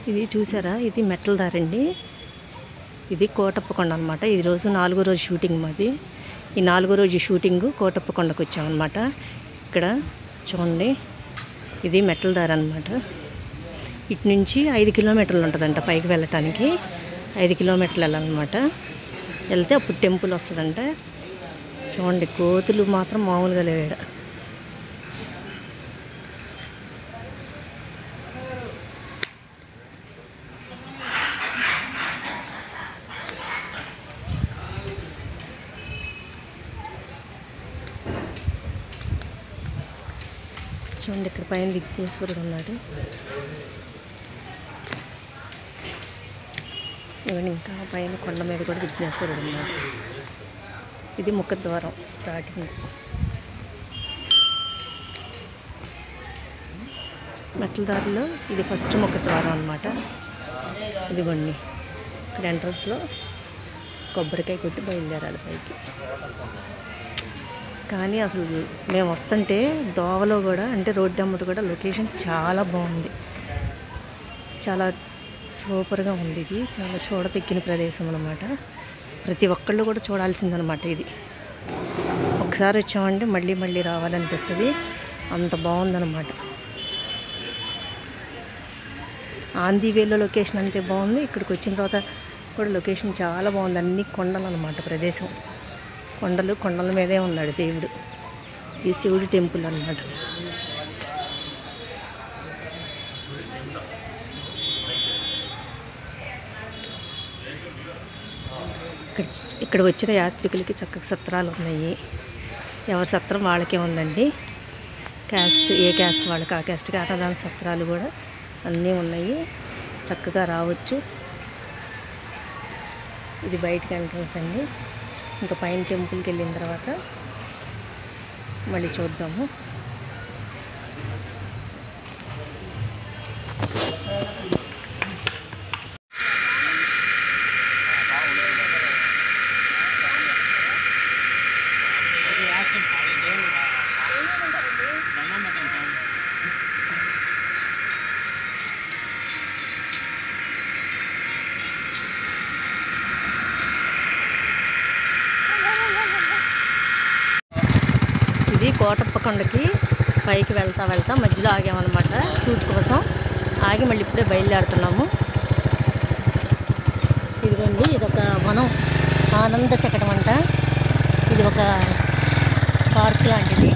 ఇది చూసారా ఇది మెట్ల దారండి ఇది కోటప్పకొండ అనమాట ఈ రోజు నాలుగో రోజు షూటింగ్ మాది ఈ నాలుగో రోజు షూటింగ్ కోటప్పకొండకు వచ్చామన్నమాట ఇక్కడ చూడండి ఇది మెట్ల దారి అనమాట ఇటు నుంచి ఐదు కిలోమీటర్లు ఉంటుందంట పైకి వెళ్ళటానికి ఐదు కిలోమీటర్లు వెళ్ళాలన్నమాట వెళ్తే అప్పుడు టెంపుల్ వస్తుందంట చూడండి కోతులు మాత్రం మామూలుగా లేవు ఈడ. చూడండి ఇక్కడ పైన విఘ్నేశ్వరుడు ఉన్నాడు ఇవన్నీ ఇంకా పైన కొండ మీద కూడా విఘ్నేశ్వరుడు ఉన్నాడు ఇది ముఖద్వారం స్టార్టింగ్ మెట్ల దారిలో ఇది ఫస్ట్ ముఖద్వారం అనమాట ఇదిగోండి ఇక్కడ ఎంట్రన్స్లో కొబ్బరికాయ కొట్టి బయలుదేరాలి పైకి కానీ అసలు మేము వస్తుంటే దోవలో కూడా అంటే రోడ్డు అమ్మట కూడా లొకేషన్ చాలా బాగుంది చాలా సూపర్గా ఉంది ఇది చాలా చూడతెక్కిన ప్రదేశం అనమాట ప్రతి ఒక్కళ్ళు కూడా చూడాల్సిందనమాట ఇది ఒకసారి వచ్చామంటే మళ్ళీ మళ్ళీ రావాలనిపిస్తుంది అంత బాగుందన్నమాట ఆంధీ వేలో లొకేషన్ అంతే బాగుంది ఇక్కడికి వచ్చిన తర్వాత కూడా లొకేషన్ చాలా బాగుంది అన్ని కొండలు అనమాట ప్రదేశం కొండలు కొండల మీదే ఉన్నాడు దేవుడు ఈ శివుడి టెంపుల్ అన్నమాట ఇక్కడ ఇక్కడ వచ్చిన యాత్రికులకి చక్కగా సత్రాలు ఉన్నాయి ఎవరి సత్రం వాళ్ళకే ఉందండి క్యాస్ట్ ఏ క్యాస్ట్ వాళ్ళకి ఆ క్యాస్ట్కి అన్నదాన సత్రాలు కూడా అన్నీ ఉన్నాయి చక్కగా రావచ్చు ఇది బయటికి ఎంట్రన్స్ అండి ఇంకా పైన టెంపుల్కి వెళ్ళిన తర్వాత మళ్ళీ చూద్దాము ఇది కోటప్ప కొండకి పైకి వెళ్తా వెళ్తా మధ్యలో ఆగామన్నమాట షూట్ కోసం ఆగి మళ్ళీ ఇప్పుడే బయలుదేరుతున్నాము ఇదిగోండి ఇది ఒక వనం ఆనంద శకటం అంట ఇది ఒక పార్క్ లాంటిది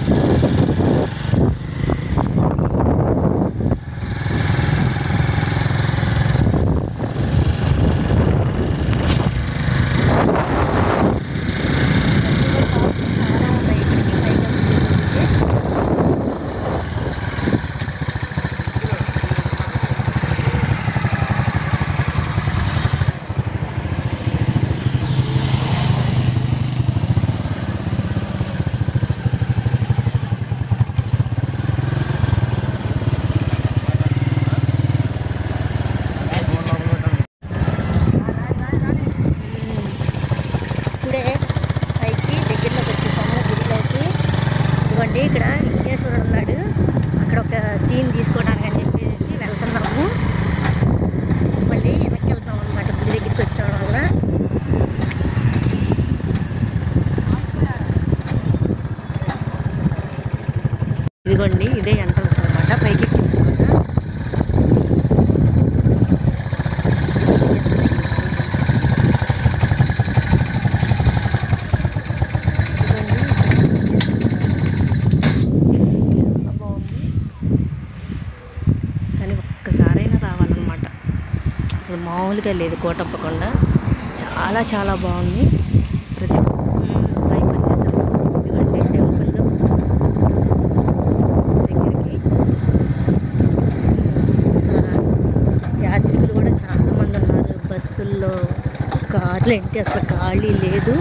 చాలా ఉన్నాయి ఇక్కడికి పైకి వెళ్తే. ఇప్పుడే పైకి దగ్గరలోకి వచ్చేసాము గుడిలోకి ఇదిగోండి ఇక్కడ విఘ్నేశ్వరుడు ఉన్నాడు అక్కడ ఒక సీన్ తీసుకోవడానికి అని చెప్పేసి వెళ్తున్నాము మళ్ళీ వెనక్కి వెళ్తాం అనమాట గుడి దగ్గరికి వచ్చాం వల్ల ఇదిగోండి ఇదే ఎంట్రన్స్ అనమాట పైకి ఎక్కిన తర్వాత చాలా బాగుంది కానీ ఒక్కసారైనా రావాలన్నమాట అసలు మామూలుగా లేదు కోటప్పకొండ చాలా చాలా బాగుంది ప్రతి మ్మ్, పైకి వచ్చేసాము ఇదిగోండి టెంపుల్ దగ్గరికి మ్మ్, అసలు యాత్రికులు కూడా చాలా మంది ఉన్నారు బస్సుల్లో కార్లు ఏంటి అసలు ఖాళీ లేదు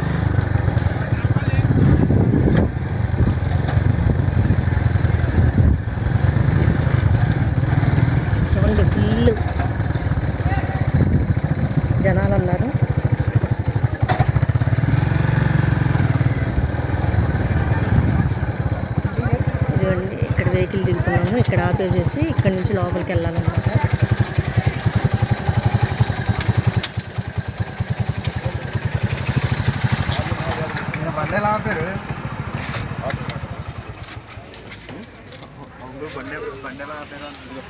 చూడండి ఫుల్ జనాలు ఉన్నారు ఇదిగోండి ఇక్కడ వెహికల్ దిగుతున్నాము ఇక్కడ ఆపేసేసి ఇక్కడ నుంచి లోపలికి వెళ్ళాలన్నమాట బండి ఎలా ఆపారు అవును, బండి బండి ఎలా ఆపారు అంటున్నారు.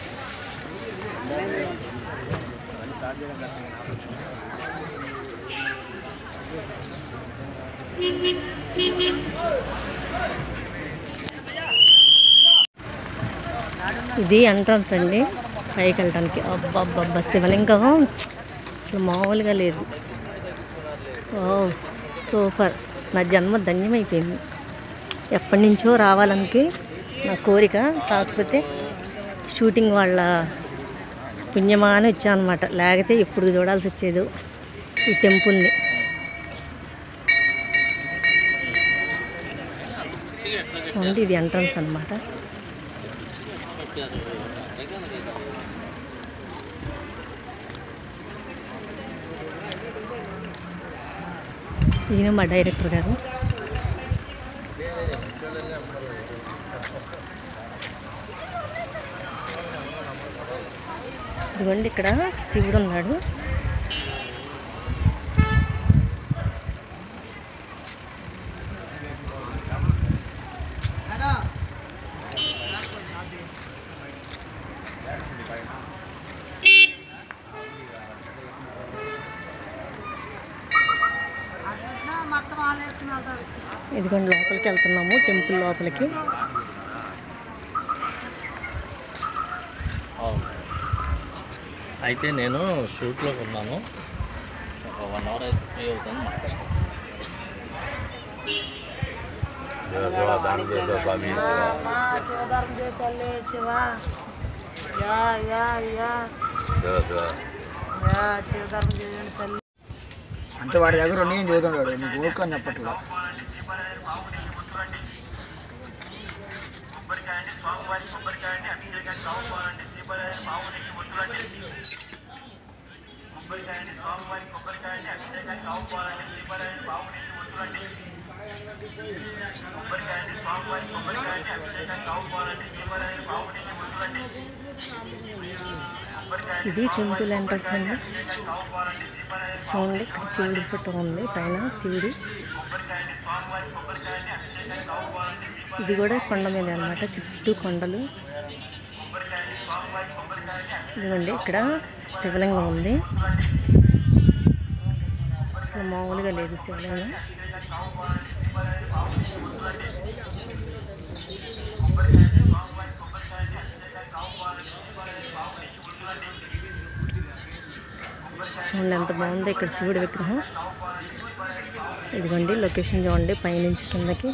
ఇది ఎంట్రన్స్ అండి పైకి వెళ్ళడానికి అబ్బబ్బబ్బా శివలింగం అసలు మామూలుగా లేదు ఓ సూపర్ నా జన్మ ధన్యమైపోయింది ఎప్పటి నుంచో రావాలనికి నా కోరిక కాకపోతే షూటింగ్ వాళ్ళ పుణ్యమా అని వచ్చాను అనమాట లేకపోతే ఇప్పుడు చూడాల్సి వచ్చేది ఈ టెంపుల్ని చూడండి ఇది ఎంట్రన్స్ అన్నమాట ఈయన మా డైరెక్టర్ గారు ఇదిగోండి ఇక్కడ శివుడు ఉన్నాడు ఇదిగోండి లోపలికి వెళ్తున్నాము టెంపుల్ లోపలికి అవును అయితే నేను షూట్లో ఉన్నాను ఒక వన్ అవర్ అయితే ఫ్రీ అవుతాను మాట్లాడతాను శివధర్మం చేతల్లి శివ యా యా యా యా శివధర్మం చేయండి తల్లి అంటే వాడి దగ్గర రెండు ఏం చదువుతున్నాడు నీకు ఊరుకు అని చెప్పట్లా ఇది టెంపుల్ ఎంట్రన్స్ అండి చూడండి ఇక్కడ శివుడి ఫోటో ఉంది పైన శివుడు ఇది కూడా కొండ మీద అనమాట చుట్టూ కొండలు ఇదిగోండి ఇక్కడ శివలింగం ఉంది అసలు మామూలుగా లేదు శివలింగం చూడండి ఎంత బాగుందో ఇక్కడ శివుడి విగ్రహం ఇదిగోండి లొకేషన్ చూడండి పైనుంచి కిందకి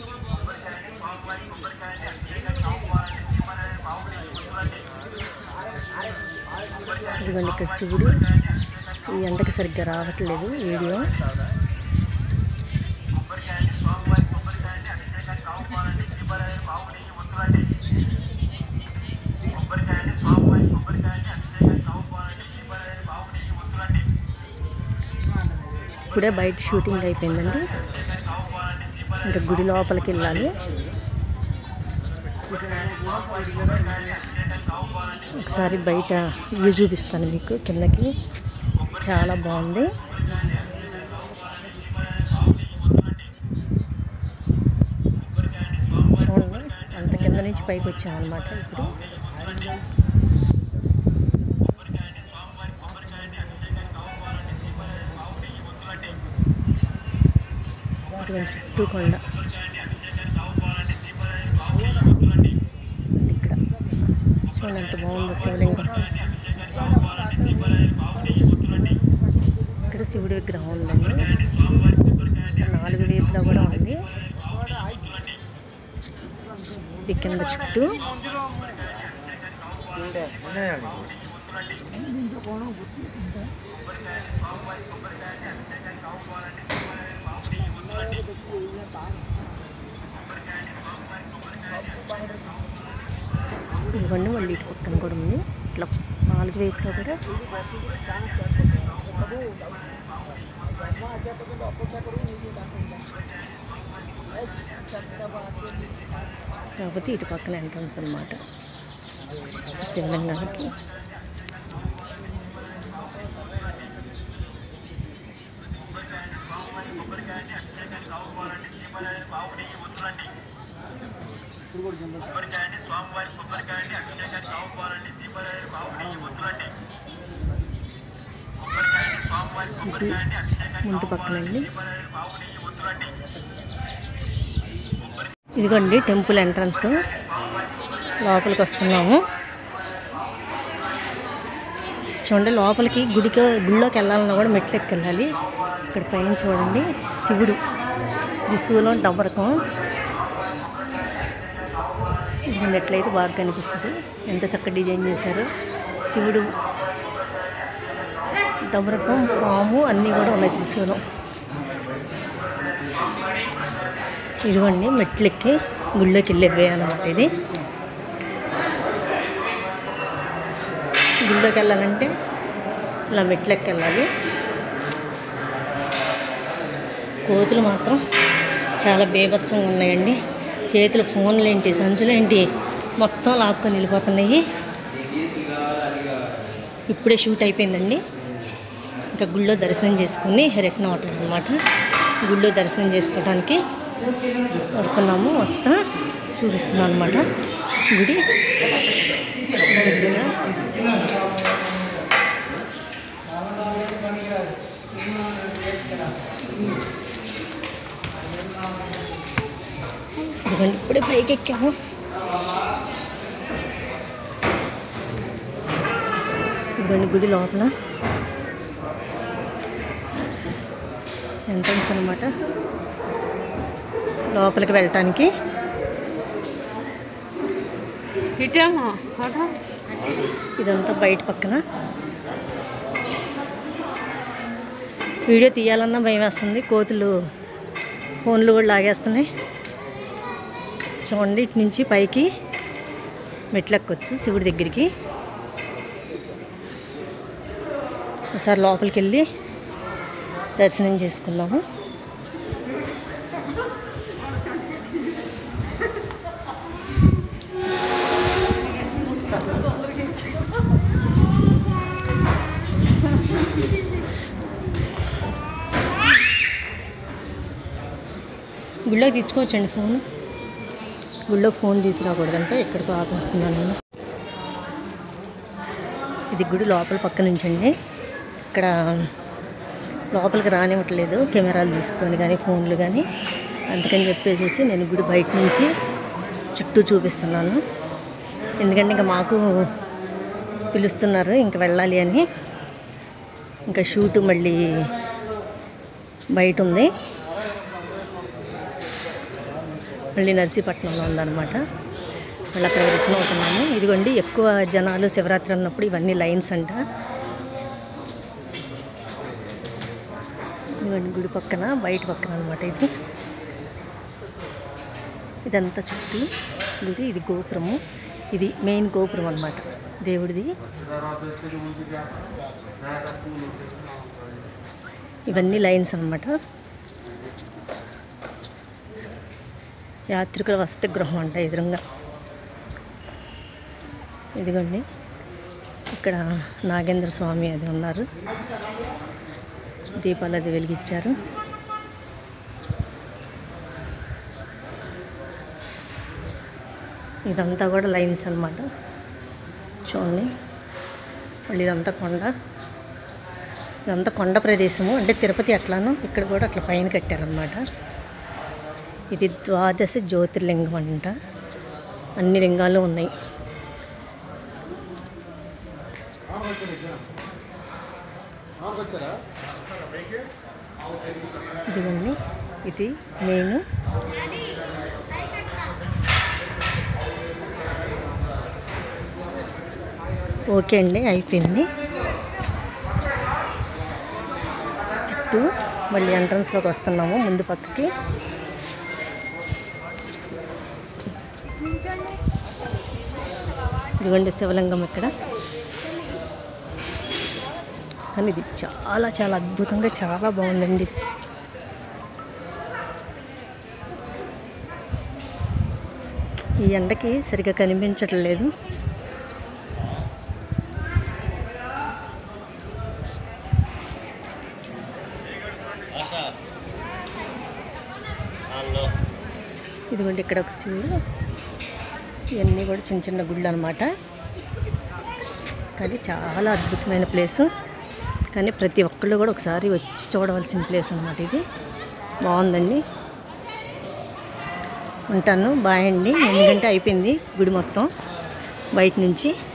ఇదిగోండి ఇక్కడ శివుడు ఈ ఎండకి సరిగ్గా రావట్లేదు వీడియో ఇప్పుడే బయట షూటింగ్ అయిపోయిందండి ఇంకా గుడి లోపలికి వెళ్ళాలి ఒకసారి బయట వ్యూ చూపిస్తాను మీకు కిందకి చాలా బాగుంది చూడండి అంత కింద నుంచి పైకి వచ్చామన్నమాట ఇప్పుడు ఇటువంటి చుట్టూ కొండ ఇక్కడ చూడండి ఎంత బాగుందో శివలింగం ఇక్కడ శివుడి విగ్రహం ఉందండి ఇక్కడ నాలుగు వీధిలో కూడా ఉంది ఇది కింద చుట్టూ ఇదిగోండి మళ్ళీ ఇటు పక్కన కూడా ఉంది ఇట్లా నాలుగు వైపులో కూడా కాకపోతే ఇటు పక్కన ఎంట్రన్స్ అనమాట శివలింగానికి ఇది ముందు పక్కనండి ఇదిగోండి టెంపుల్ ఎంట్రన్స్ లోపలికి వస్తున్నాము చూడండి లోపలికి గుడికి గుడిలోకి వెళ్ళాలన్నా కూడా మెట్లు ఎక్కి వెళ్ళాలి ఇక్కడ పైన చూడండి శివుడు త్రిశూలం డబరకం ఇది మెట్లయితే బాగా కనిపిస్తుంది ఎంత చక్కగా డిజైన్ చేశారు శివుడు డబరకం పాము అన్నీ కూడా ఉన్నాయి త్రిశూలం ఇదిగోండి మెట్లు ఎక్కి గుళ్ళోకి వెళ్ళే అన్నమాట ఇది గుళ్ళోకి వెళ్ళాలంటే ఇలా మెట్లు ఎక్కి వెళ్ళాలి కోతులు మాత్రం చాలా బేభత్సంగా ఉన్నాయండి చేతులు ఫోన్లు ఏంటి సంచులు ఏంటి మొత్తం లాక్కొని వెళ్ళిపోతున్నాయి ఇప్పుడే షూట్ అయిపోయిందండి ఇంకా గుళ్ళో దర్శనం చేసుకుని రిటర్న్ అవటం అనమాట గుళ్ళో దర్శనం చేసుకోవడానికి వస్తున్నాము వస్తా చూపిస్తున్నాను అనమాట గుడి దగ్గర ఇదిగోండి ఇప్పుడే పైకి ఎక్కాము ఇదిగోండి గుడి లోపల ఎంట్రన్స్ అనమాట లోపలికి వెళ్ళటానికి ఇటేమో ఫోటో ఇదంతా బయట పక్కన వీడియో తీయాలన్నా భయం వేస్తుంది కోతులు ఫోన్లు కూడా లాగేస్తున్నాయి చూడండి ఇటు నుంచి పైకి మెట్లెక్కొచ్చు శివుడి దగ్గరికి ఒకసారి లోపలికి వెళ్ళి దర్శనం చేసుకుందాము గుళ్ళోకి తెచ్చుకోవచ్చండి ఫోన్ గుళ్ళోకి ఫోన్ తీసుకురాకూడదంటే ఎక్కడికో ఆపేస్తున్నాను నేను ఇది గుడి లోపల పక్క నుంచి అండి ఇక్కడ లోపలికి రానివ్వట్లేదు కెమెరాలు తీసుకొని కానీ ఫోన్లు కానీ అందుకని చెప్పేసి నేను గుడి బయట నుంచి చుట్టూ చూపిస్తున్నాను ఎందుకంటే ఇంకా మాకు పిలుస్తున్నారు ఇంక వెళ్ళాలి అని ఇంకా షూట్ మళ్ళీ బయట ఉంది మళ్ళీ నర్సీపట్నంలో ఉందన్నమాట మళ్ళీ అక్కడ రిటర్న్ అవుతున్నాము ఇదిగోండి ఎక్కువ జనాలు శివరాత్రి అన్నప్పుడు ఇవన్నీ లైన్స్ అంట ఇదిగోండి గుడి పక్కన బయట పక్కన అనమాట ఇది ఇదంతా చుట్టూ గుడి ఇది గోపురము ఇది మెయిన్ గోపురం అనమాట దేవుడిది ఇవన్నీ లైన్స్ అన్నమాట యాత్రికుల వసతి గృహం అంట ఎదురుగా ఇదిగోండి ఇక్కడ నాగేంద్ర స్వామి అది ఉన్నారు దీపాలు అది వెలిగించారు ఇదంతా కూడా లైన్స్ అన్నమాట చూడండి మళ్ళీ ఇదంతా కొండ ఇదంతా కొండ ప్రదేశము అంటే తిరుపతి అట్లాను ఇక్కడ కూడా అట్లా పైన కట్టారనమాట ఇది ద్వాదశ జ్యోతిర్లింగం అంట అన్ని లింగాలు ఉన్నాయి ఇదిగోండి ఇది మెయిన్ ఓకే అండి అయిపోయింది చుట్టూ మళ్ళీ ఎంట్రన్స్లోకి వస్తున్నాము ముందు పక్కకి ఇదిగోండి శివలింగం ఇక్కడ కానీ ఇది చాలా చాలా అద్భుతంగా చాలా బాగుందండి ఈ ఎండకి సరిగా కనిపించట్లేదు ఇదిగోండి ఇక్కడ ఒక శివుడు ఇవన్నీ కూడా చిన్న చిన్న గుళ్ళు అనమాట కానీ చాలా అద్భుతమైన ప్లేసు కానీ ప్రతి ఒక్కళ్ళు కూడా ఒకసారి వచ్చి చూడవలసిన ప్లేస్ అనమాట ఇది బాగుందండి ఉంటాను బాయ్ అండి ఎందుకంటే అయిపోయింది గుడి మొత్తం బయట నుంచి